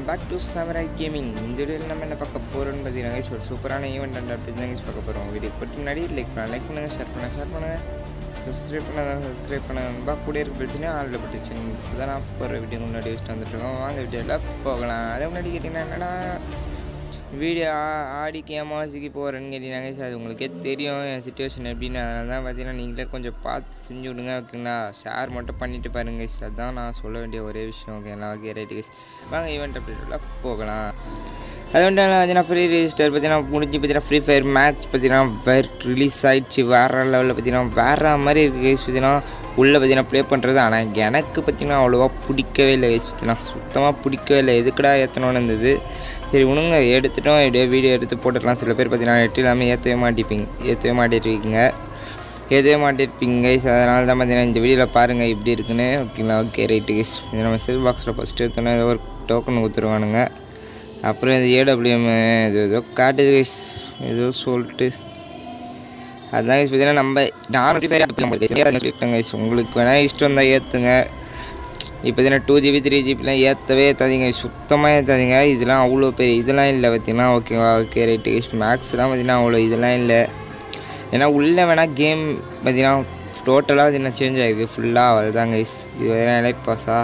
Back to சாமராய் gaming இந்த வீடியோவில் நம்ம என்ன பார்க்க போகிறோம்னு பார்த்தீங்கன்னா guys, ஒரு சூப்பரான ஈவெண்ட் அண்ட் அப்படி தான் guys பார்க்க போகிறோம் வீடியோ கொடுத்து முன்னாடி லைக் பண்ண லைக் பண்ணுங்கள் ஷேர் பண்ணுங்கள் ஷேர் பண்ணுங்கள் சப்ஸ்கிரைப் பண்ணாதான் சப்ஸ்கிரைப் பண்ணுங்கப்பா கூட இருக்க பிரச்சனை ஆளில் பட்டுச்சு இப்போ தான் நான் போகிற வீடியோ முன்னாடி வச்சுட்டு வந்துட்டுருக்கோம் வாங்க வீடியோவில் போகலாம் அதே முன்னாடி கேட்டிங்கன்னா என்னடா வீடியோ ஆடிக்கு ஏமாசிக்கு போகிறேன்னு கேட்டீங்கன்னா guys, அது உங்களுக்கே தெரியும் என் சுச்சுவேஷன் எப்படின்னு அதனால தான் பார்த்தீங்கன்னா நீங்களே கொஞ்சம் பார்த்து செஞ்சு விடுங்க ஓகேங்களா ஷேர் மட்டும் பண்ணிட்டு பாருங்க guys. அதுதான் நான் சொல்ல வேண்டிய ஒரே விஷயம் ஓகேங்களா ஓகே ரைட்டு guys. வாங்க ஈவெண்ட் அப்படின்ட்டு போகலாம் அது வந்து பார்த்தீங்கன்னா ஃப்ரீ ரிஜிஸ்டர் பார்த்தீங்கன்னா முடிஞ்சு பார்த்தீங்கன்னா ஃப்ரீ ஃபயர் மேக்ஸ் பார்த்தீங்கன்னா வேறு ரிலீஸ் ஆயிடுச்சு வேறு லெவலில் பார்த்தீங்கன்னா வேறு மாதிரி இருக்குது கைஸ் பார்த்தீங்கன்னா உள்ளே பார்த்தீங்கன்னா ப்ளே பண்ணுறது ஆனால் எனக்கு பார்த்தீங்கன்னா அவ்வளோவா பிடிக்கவே இல்லை கைஸ் பார்த்தீங்கன்னா சுத்தமாக பிடிக்கவே இல்லை எதுக்குடா ஏற்றணும்னு இருந்தது சரி உணுங்க எடுத்துட்டோம் எப்படியோ வீடியோ எடுத்து போட்டுடலாம் சில பேர் பார்த்தீங்கன்னா நெட் இல்லாமல் ஏற்றவே மாட்டிப்பீங்க ஏற்றவே மாட்டிருக்கீங்க ஏற்றவே மாட்டிருப்பீங்க கைஸ் அதனால தான் பார்த்தீங்கன்னா இந்த வீடியோவில் பாருங்கள் இப்படி இருக்குன்னு ஓகேங்களா ஓகே ரைட்டு கைஸ் இந்த மெசேஜ் பாக்ஸில் ஃபஸ்ட்டு எடுத்தோன்னே ஏதோ ஒரு டோக்கன் கொடுத்துருவானுங்க அப்புறம் இது ஏடபிள்யூஎம் இது ஏதோ காட்டுது கைஸ் ஏதோ சொல்லிட்டு அதுதான் கைஸ் பார்த்தீங்கன்னா நம்ம நான் பேர் கைஸ் உங்களுக்கு வேணால் இஷ்டம் தான் ஏற்றுங்க இப்போ பார்த்தீங்கன்னா டூ ஜிபி த்ரீ ஜிபிலாம் ஏற்றவே ஏற்றாதீங்க சுத்தமாக ஏற்றாதீங்க இதெல்லாம் அவ்வளோ பெரிய இதெல்லாம் இல்லை பார்த்தீங்கன்னா ஓகேவா ஓகே ரைட்டு கைஸ் மேக்ஸ்லாம் பார்த்தீங்கன்னா அவ்வளோ இதெல்லாம் இல்லை ஏன்னா உள்ளே வேணால் கேம் பார்த்தீங்கன்னா டோட்டலாக பார்த்தீங்கன்னா சேஞ்ச் ஆகிருக்கு ஃபுல்லாக அவ்வளோதான் கைஸ் இது வேறு எலைட் பாஸா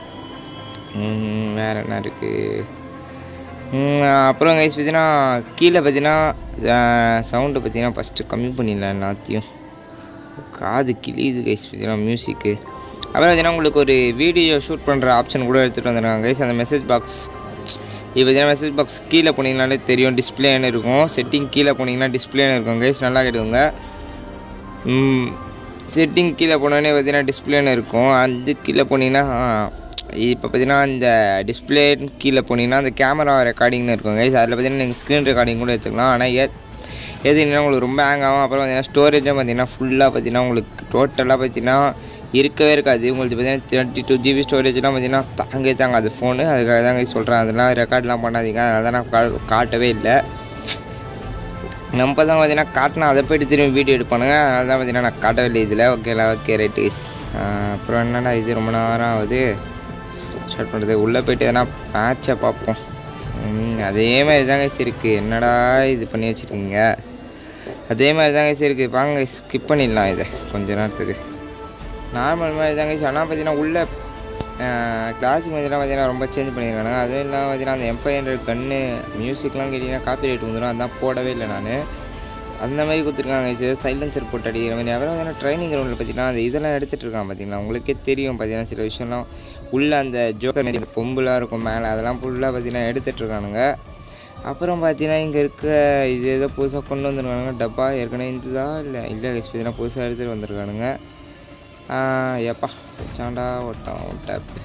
வேறு என்ன இருக்குது அப்புறம் கைஸ் பார்த்தீங்கன்னா கீழே பார்த்தீங்கன்னா சவுண்டு பார்த்தீங்கன்னா ஃபஸ்ட்டு கம்மி பண்ணிடலாம் எல்லாத்தையும் காது கிளியுது கைஸ் பார்த்தீங்கன்னா மியூசிக்கு அப்புறம் பார்த்தீங்கன்னா உங்களுக்கு ஒரு வீடியோ ஷூட் பண்ணுற ஆப்ஷன் கூட எடுத்துகிட்டு வந்துருக்காங்க கைஸ் அந்த மெசேஜ் பாக்ஸ் இப்போ பார்த்தீங்கன்னா மெசேஜ் பாக்ஸ் கீழே போனீங்கனாலே தெரியும் டிஸ்பிளேன்னு இருக்கும் செட்டிங் கீழே போனீங்கன்னா டிஸ்பிளேன்னு இருக்கும் கைஸ் நல்லா கேட்டுக்கோங்க செட்டிங் கீழே போனோடனே பார்த்தீங்கன்னா டிஸ்பிளேன்னு இருக்கும் அது கீழே போனீங்கன்னா இப்போ பார்த்தீங்கன்னா இந்த டிஸ்பிளே கீழே போனீங்கன்னா அந்த கேமரா ரெக்கார்டிங்னு இருக்கும் கைஸ் அதில் பார்த்தீங்கன்னா நீங்கள் ஸ்க்ரீன் ரெக்கார்டிங் கூட எடுத்துக்கலாம் ஆனால் ஏ எதுனா உங்களுக்கு ரொம்ப ஹேங் ஆகும் அப்புறம் பார்த்தீங்கன்னா ஸ்டோரேஜும் பார்த்தீங்கன்னா ஃபுல்லாக பார்த்தீங்கன்னா உங்களுக்கு டோட்டலாக பார்த்தீங்கன்னா இருக்கவே இருக்காது உங்களுக்கு பார்த்தீங்கன்னா டுவெண்ட்டி டூ ஜிபி ஸ்டோரேஜ்லாம் பார்த்தீங்கன்னா தாங்கே தாங்காது ஃபோனு அதுக்காக தான் கைஸ் சொல்கிறேன் அதெல்லாம் ரெக்கார்ட்லாம் பண்ணாதீங்க அதனால தான் நான் கா- காட்டவே இல்லை நம்ம தான் பார்த்தீங்கன்னா காட்டினா அதை போய்ட்டு திரும்பி வீடியோ எடுப்பானுங்க அதனால தான் பார்த்தீங்கன்னா நான் காட்டவே இல்லை இதில் ஓகேலா ஓகே ரைட் கைஸ் அப்புறம் என்னடா இது ரொம்ப நேரம் ஆகுது ஸ்டார்ட் பண்ணுறது உள்ளே போயிட்டு எதனா மேட்சை பார்ப்போம் ம், அதே மாதிரி தாங்க கைஸ் இருக்குது என்னடா இது பண்ணி வச்சுருக்கீங்க அதே மாதிரி தாங்க கைஸ் இருக்குது வாங்க ஸ்கிப் பண்ணிடலாம் இதை கொஞ்ச நேரத்துக்கு நார்மல் மாதிரி தாங்க கைஸ் ஆனால் பார்த்தீங்கன்னா உள்ள கிளாசிக் மாதிரிலாம் பார்த்தீங்கன்னா ரொம்ப சேஞ்ச் பண்ணியிருக்காங்க அதுவும் இல்லாமல் பார்த்தீங்கன்னா அந்த எம் ஃபைவ் ஹண்ட்ரட் கன்று மியூசிக்லாம் கேட்டிங்கன்னா காப்பி ரைட் வந்துடும் அதான் போடவே இல்லை நான் அந்த மாதிரி கொடுத்துருக்காங்க சார் சைலன்சர் போட்டு அடிக்கிற மாதிரி அப்புறம் பார்த்தீங்கன்னா ட்ரைனிங் கிரவுண்டில் பார்த்தீங்கன்னா அந்த இதெல்லாம் எடுத்துகிட்டு இருக்கான் பார்த்தீங்களா உங்களுக்கே தெரியும் பார்த்தீங்கன்னா சில விஷயம்லாம் உள்ளே அந்த ஜோக்கர் மாதிரி அந்த பொம்புலாம் இருக்கும் மேலே அதெல்லாம் ஃபுல்லாக பார்த்தீங்கன்னா எடுத்துகிட்டு இருக்கானுங்க அப்புறம் பார்த்தீங்கன்னா இங்கே இருக்க இது ஏதோ புதுசாக கொண்டு வந்துருக்கானுங்க டப்பா ஏற்கனவே இருந்ததா இல்லை இல்லை guys, பார்த்தீங்கன்னா புதுசாக எடுத்துகிட்டு வந்திருக்கானுங்க ஏப்பா வச்சாண்டா ஒட்டான் டேப்பு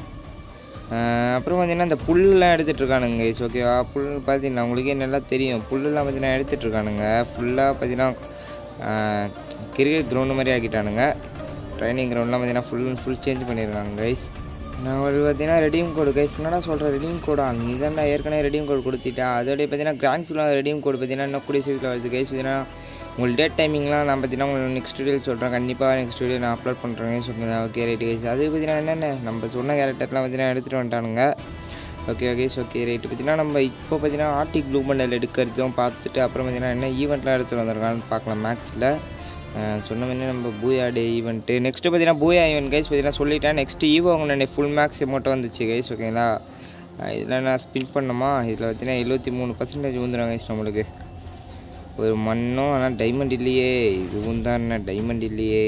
அப்புறம் பார்த்தீங்கன்னா இந்த புல்லுலாம் எடுத்துகிட்டு இருக்கானுங்க guys, ஓகேவா புல் பார்த்தீங்கன்னா உங்களுக்கே நல்லா தெரியும் புல்லுலாம் பார்த்தீங்கன்னா எடுத்துகிட்டு இருக்கானுங்க ஃபுல்லாக பார்த்தீங்கன்னா கிரிக்கெட் கிரவுண்டு மாதிரி ஆக்கிட்டானுங்க ட்ரைனிங் கிரவுண்ட்லாம் பார்த்தீங்கன்னா ஃபுல் அண்ட் ஃபுல் சேஞ்ச் பண்ணியிருக்காங்க கைஸ் நான் ஒரு பார்த்தீங்கன்னா ரெடீம் கோடு கைஸ் என்னடா சொல்கிறேன் ரெடீம் கோடா நீ தான் ஏற்கனவே ரெடீம் கோடு கொடுத்துட்டா அதோடய பார்த்தீங்கன்னா கிராண்ட் ஃபுல்லாக ரெடீம் கோடு பார்த்தீங்கன்னா இன்னும் கூடிய சீக்கிரம் வருது கைஸ் பார்த்தீங்கன்னா உங்களுக்கு டேட் டைமிங்லாம் நான் பார்த்தீங்கன்னா உங்களுக்கு நெக்ஸ்ட் வீடியோ சொல்கிறேன் கண்டிப்பாக நெக்ஸ்ட் வீடியோ நான் அப்லோட் பண்ணுறேன் சொல்லுங்கள் ஓகே ரைட்டு கைஸ் அது பார்த்தீங்கன்னா என்னென்ன நம்ம சொன்ன கேரக்டர்லாம் பார்த்தீங்கன்னா எடுத்துகிட்டு வந்துட்டானுங்க ஓகே ஓகே ஓகே ரைட்டு பார்த்தீங்கன்னா நம்ம இப்போ பார்த்தீங்கன்னா ஆர்டிக் ப்ளூ பண்டல் எடுக்கிறதும் பார்த்துட்டு அப்புறம் பார்த்தீங்கன்னா என்ன ஈவெண்ட்லாம் எடுத்துகிட்டு வந்திருக்கான்னு பார்க்கலாம் மேக்ஸில் சொன்ன மாதிரி நம்ம பூயா டே ஈவெண்ட்டு நெக்ஸ்ட்டு பார்த்தீங்கன்னா பூயா ஈவெண்ட் கைஸ் பார்த்தீங்கன்னா சொல்லிட்டேன் நெக்ஸ்ட்டு ஈவோ உங்களுடைய ஃபுல் மேக்ஸ் மட்டும் வந்துச்சு கைஸ் ஓகேங்களா இதில் நான் ஸ்பின் பண்ணோமா இதில் பார்த்தீங்கன்னா எழுபத்தி மூணு பர்சன்டேஜ் வந்துடும் கைஸ் நம்மளுக்கு ஒரு மண்ணும் ஆனால் டைமண்ட் இல்லையே இதுவும் தான் என்ன டைமண்ட் இல்லையே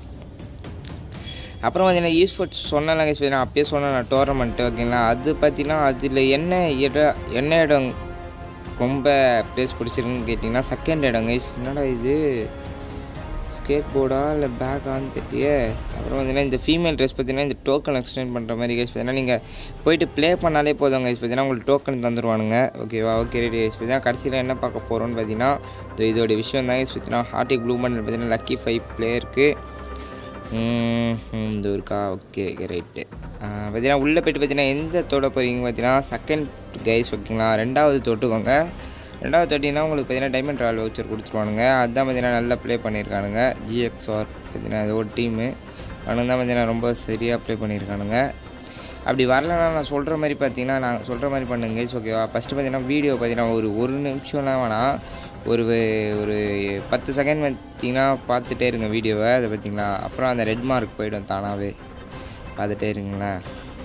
அப்புறம் பார்த்தீங்கன்னா ஈஸ்போர்ட்ஸ் சொன்னேன் கைஸ் பார்த்தீங்கன்னா அப்பயே சொன்னேன் நான் டோர்னமெண்ட்டு ஓகேங்களா அது பார்த்தீங்கன்னா அதில் என்ன இடம் என்ன இடம் ரொம்ப ப்ளேஸ் பிடிச்சிருக்குன்னு கேட்டிங்கன்னா செகண்ட் இடம் கைஸ் என்னடா இது ஸ்கேட் போர்டா இல்லை பேக்கான்னு தெரியலையே அப்புறம் பார்த்தீங்கன்னா இந்த ஃபீமேல் ட்ரெஸ் பார்த்தீங்கன்னா இந்த டோக்கன் எக்ஸ்டெண்ட் பண்ணுற மாதிரி கைஸ் பார்த்தீங்கன்னா நீங்கள் போயிட்டு ப்ளே பண்ணாலே போதும் கைஸ் பார்த்தீங்கன்னா உங்களுக்கு டோக்கன் தந்துருவானுங்க ஓகேவா ஓகே ரெடி கைஸ் பார்த்தீங்கன்னா கடைசியில் என்ன பார்க்க போகிறோம்னு பார்த்தீங்கன்னா இது இதோட விஷயம் தான் கைஸ் பார்த்தீங்கன்னா ஹார்டிக் ப்ளூ பண்டில் பார்த்தீங்கன்னா லக்கி ஃபைவ் பிளேயருக்கு இந்த இருக்கா ஓகே ஓகே ரைட்டு பார்த்தீங்கன்னா உள்ளே போயிட்டு பார்த்தீங்கன்னா எந்த தோட போகிறீங்க பார்த்தீங்கன்னா செகண்ட் கைஸ் ஓகேங்களா ரெண்டாவது தொட்டுக்கோங்க ரெண்டாவது தொட்டினா உங்களுக்கு பார்த்தீங்கன்னா டைமண்ட் ராயல் வவுச்சர் கொடுத்துருவானுங்க அதுதான் பார்த்தீங்கன்னா நல்லா ப்ளே பண்ணியிருக்கானுங்க ஜிஎக்ஸ்ஆர் பார்த்தீங்கன்னா அது ஒரு டீமு அவனுங்க தான் பார்த்தீங்கன்னா ரொம்ப சரியாக ப்ளே பண்ணியிருக்கானுங்க அப்படி வரலன்னா நான் சொல்கிற மாதிரி பார்த்தீங்கன்னா நான் சொல்கிற மாதிரி பண்ணுங்க கைஸ் ஓகேவா ஃபஸ்ட்டு பார்த்தீங்கன்னா வீடியோ பார்த்தீங்கன்னா ஒரு ஒரு நிமிஷம்லாம் வேணாம் ஒரு வே- ஒரு பத்து செகண்ட் பார்த்தீங்கன்னா பார்த்துட்டே இருங்க வீடியோவை அதை பார்த்தீங்களா அப்புறம் அந்த ரெட் மார்க் போயிடும் தானாகவே பார்த்துட்டே இருங்களேன்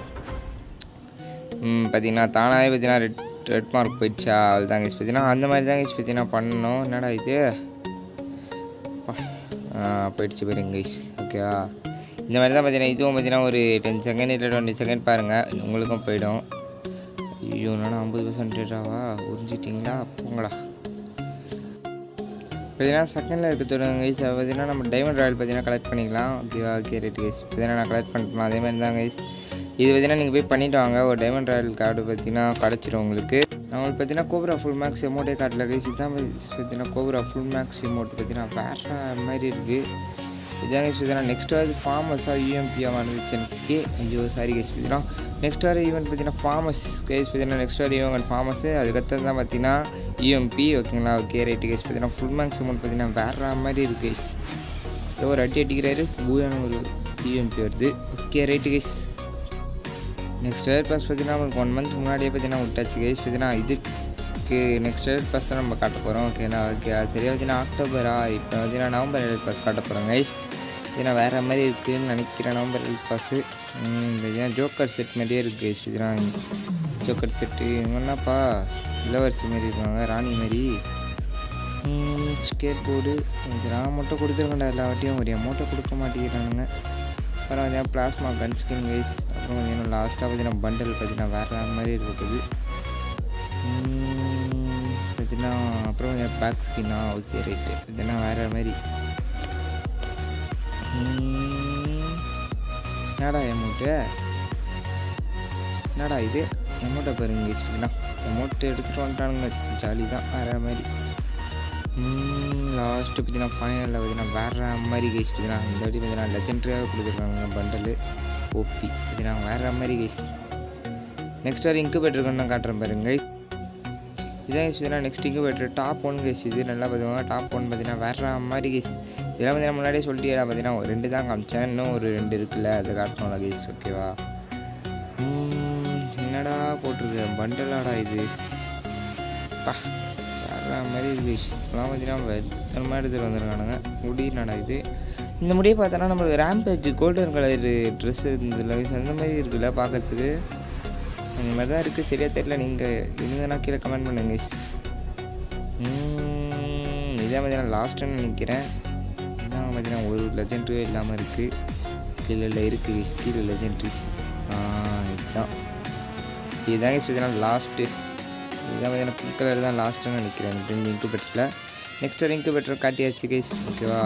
ம் பார்த்தீங்கன்னா தானாகவே பார்த்தீங்கன்னா ரெட் ரெட் மார்க் போயிடுச்சா அதுதான் கைஸ் பார்த்தீங்கன்னா அந்த மாதிரி தான் கைஸ் பார்த்தீங்கன்னா பண்ணணும் என்னடா இது அப்பா. ஆ, போயிடுச்சு பாருங்க கைஸ் ஓகேவா இந்த மாதிரி தான் பார்த்தீங்கன்னா இதுவும் பார்த்தீங்கன்னா ஒரு டென் செகண்ட் இல்லை டுவெண்ட்டி செகண்ட் பாருங்கள் உங்களுக்கும் போயிடும் ஐயோ நான் ஐம்பது பர்சன்டேஜாவா உறிஞ்சிட்டிங்களா போங்கடா பார்த்தீங்கன்னா செகண்டில் இருக்க தொடங்க கைஸ் பார்த்தீங்கன்னா நம்ம டைமண்ட் ராயல் பார்த்தீங்கன்னா கலெக்ட் பண்ணிக்கலாம் ஓகேவா ஓகே ரைட் கைஸ் பார்த்தீங்கன்னா நான் கலெக்ட் பண்ணிக்கலாம் அதே மாதிரி தான் கைஸ் இது பார்த்தீங்கன்னா நீங்கள் போய் பண்ணிட்டு வாங்க ஒரு டைமண்ட் ராயல் கார்டு பார்த்தீங்கன்னா கிடச்சிரும் உங்களுக்கு நம்மளுக்கு பார்த்தீங்கன்னா கோப்ரா ஃபுல் மேக்ஸ் எமௌண்ட்டே காட்டல கைஸ் இதுதான் பார்த்தீங்கன்னா கோப்ரா ஃபுல் மேக்ஸ் எமௌண்ட் பார்த்தீங்கன்னா வேறு மாதிரி இருக்குது இதான் கைஸ் பார்த்தீங்கன்னா நெக்ஸ்ட் வந்து ஃபார்மஸாக யூஎம்பியாக வந்துச்சு எனக்கு ஐயோ சாரி கைஸ் பார்த்தீங்கன்னா நெக்ஸ்ட் வர ஈவெண்ட் பார்த்தீங்கன்னா ஃபார்மஸ் கைஸ் பார்த்தீங்கன்னா நெக்ஸ்ட் வர ஈவெண்ட் ஃபார்மஸ் அதுக்கடுத்தது தான் பார்த்தீங்கன்னா யூஎம்பி ஓகேங்களா ஓகே ரைட்டு கைஸ் பார்த்தீங்கன்னா ஃபுல் மேக்ஸ் அமௌண்ட் பார்த்தீங்கன்னா வேறு மாதிரி இருக்குது கைஸ் ஏதோ ஒரு அடி அடிக்கிறாரு பூயான ஒரு யூஎம்பி வருது ஓகே ரைட்டு கைஸ் நெக்ஸ்ட் ரேட் பாஸ் பார்த்தீங்கன்னா உங்களுக்கு ஒன் மந்த் முன்னாடியே பார்த்தீங்கன்னா விட்டாச்சு கைஸ் பார்த்தீங்கன்னா இதுக்கு நெக்ஸ்ட் ரேட் பாஸ் தான் நம்ம காட்ட போகிறோம் ஓகேண்ணா ஓகே அது சரியாக பார்த்தீங்கன்னா அக்டோபரா இப்போ பார்த்தீங்கன்னா நவம்பர் ரேட் பாஸ் காட்ட போகிறோம் கைஸ் பார்த்தீங்கன்னா வேறு மாதிரி இருக்குதுன்னு நினைக்கிறேன் நவம்பர் ரேட் பாஸு பார்த்தீங்கன்னா ஜோக்கர் செட் மாதிரியே இருக்குது கைஸ் பார்த்தீங்கன்னா ஜோக்கர் செட்டு என்னப்பா இளவரசி மாரி இருக்காங்க ராணி மாதிரி ஸ்கேட் போர்டு நான் மட்டும் கொடுத்துருக்கேன்டா எல்லா வாட்டியும் ஒரு அமௌண்ட்டை கொடுக்க மாட்டேங்கிறானுங்க அப்புறம் பார்த்தீங்கன்னா பிளாஸ்மா கன் ஸ்கின் வைஸ் அப்புறம் பார்த்தீங்கன்னா லாஸ்ட்டாக பார்த்தீங்கன்னா பண்டல் பார்த்தீங்கன்னா வேறு மாதிரி இருக்குது உம், பார்த்தீங்கன்னா அப்புறம் கொஞ்சம் பேக் ஸ்கின்னா ஓகே ரைட்டு பார்த்தீங்கன்னா வேறு மாதிரி உம், என்னடா அமௌண்ட்டு என்னடா இது அமௌண்ட்டை பாருங்க கைஸ் பார்த்தீங்கன்னா அமௌண்ட் எடுத்துகிட்டு வந்துட்டானுங்க ஜாலி தான் வேறு மாதிரி லாஸ்ட்டு பார்த்தீங்கன்னா ஃபைனலில் பார்த்தீங்கன்னா வேறு மாதிரி கைஸ் பார்த்தீங்கன்னா இந்த வாட்டி பார்த்தீங்கன்னா லெஜெண்ட்ரியாக கொடுத்துருக்காங்க பண்டலு ஓபி பார்த்தீங்கன்னா வேறு மாதிரி கைஸ் நெக்ஸ்ட் வர இன்குபேட்டர் நான் காட்டுறேன் பாருங்க இதான் கைஸ் பார்த்தீங்கன்னா next incubator top one guys இது நல்லா பார்த்துக்கோங்க டாப் ஒன் பார்த்தீங்கன்னா வேறு மாதிரி கைஸ் இதெல்லாம் பார்த்தீங்கன்னா முன்னாடியே சொல்லிட்டு பார்த்தீங்கன்னா ஒரு ரெண்டு தான் காமிச்சேன் இன்னும் ஒரு ரெண்டு இருக்குல்ல அதை காட்டணும்ல கைஸ் ஓகேவா உம், என்னடா போட்டிருக்கு பண்டலாடா இது பா வேற மாதிரி இருக்கு இப்போலாம் பார்த்தீங்கன்னா வெத்தனமாக எடுத்துகிட்டு வந்துருக்கானுங்க முடி என்னடா இது இந்த முடியை பார்த்தோன்னா நம்மளுக்கு ரேம்பேஜ் கோல்டன் கலர் ட்ரெஸ் இருந்ததில்ல அந்த மாதிரி இருக்குல்ல பார்க்கறதுக்கு அந்த மாதிரி தான் இருக்குது சரியாக தெரியல நீங்கள் இருந்ததுன்னா கீழே கமெண்ட் பண்ணுங்க guys. உம், இதே பார்த்தீங்கன்னா லாஸ்ட்டுன்னு நினைக்கிறேன் இதான் பார்த்தீங்கன்னா ஒரு லெஜெண்ட்ரி இல்லாமல் இருக்குது கீழே இல்லை இருக்குது guys. கீழே லெஜெண்ட்ரி இதுதான் இதுதான் guys பார்த்தீங்கன்னா லாஸ்ட்டு இதுதான் பார்த்தீங்கன்னா பிங்க் கலர் தான் லாஸ்ட்டுன்னு நினைக்கிறேன் எனக்கு தெரிஞ்சு இன்குபேட்டரில் நெக்ஸ்ட் ஒரு இன்குபேட்டர் காட்டியாச்சு கைஸ் ஓகேவா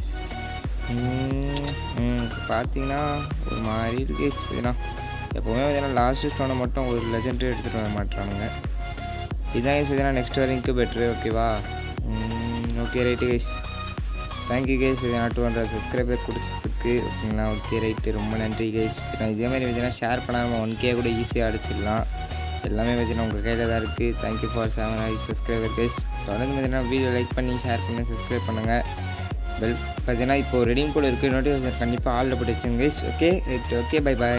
பார்த்தீங்கன்னா ஒரு மாதிரி இருக்கு கைஸ் பார்த்தீங்கன்னா எப்போவுமே பார்த்தீங்கன்னா லாஸ்ட் ஸ்டோனை மட்டும் ஒரு லெஜெண்டரி எடுத்துகிட்டு வர மாட்டானுங்க இதுதான் கைஸ் பார்த்தீங்கன்னா நெக்ஸ்ட் வர இன்குபேட்டர் ஓகேவா okay right guys thank you guys பார்த்தீங்கன்னா டூ ஹண்ட்ரட் சப்ஸ்கிரைபர் கொடுத்ததுக்கு ஓகேங்களா ஓகே ரைட்டு ரொம்ப நன்றி கைஸ் இதே மாதிரி பார்த்தீங்கன்னா ஷேர் பண்ணாமல் ஒன் கே கூட ஈஸியாக அடிச்சிடலாம் எல்லாமே பார்த்தீங்கன்னா உங்கள் கையில் தான் இருக்குது thank you for seven I subscriber guys தொடர்ந்து பார்த்தீங்கன்னா வீடியோ லைக் பண்ணி ஷேர் பண்ணி சப்ஸ்கிரைப் பண்ணுங்கள் பெல் பார்த்தீங்கன்னா இப்போ ரெடியும் கூட இருக்குது நோட்டிஃபிகேஷன் கண்டிப்பாக ஆளில் போட்டு வச்சுங்க guys okay right okay bye பாய்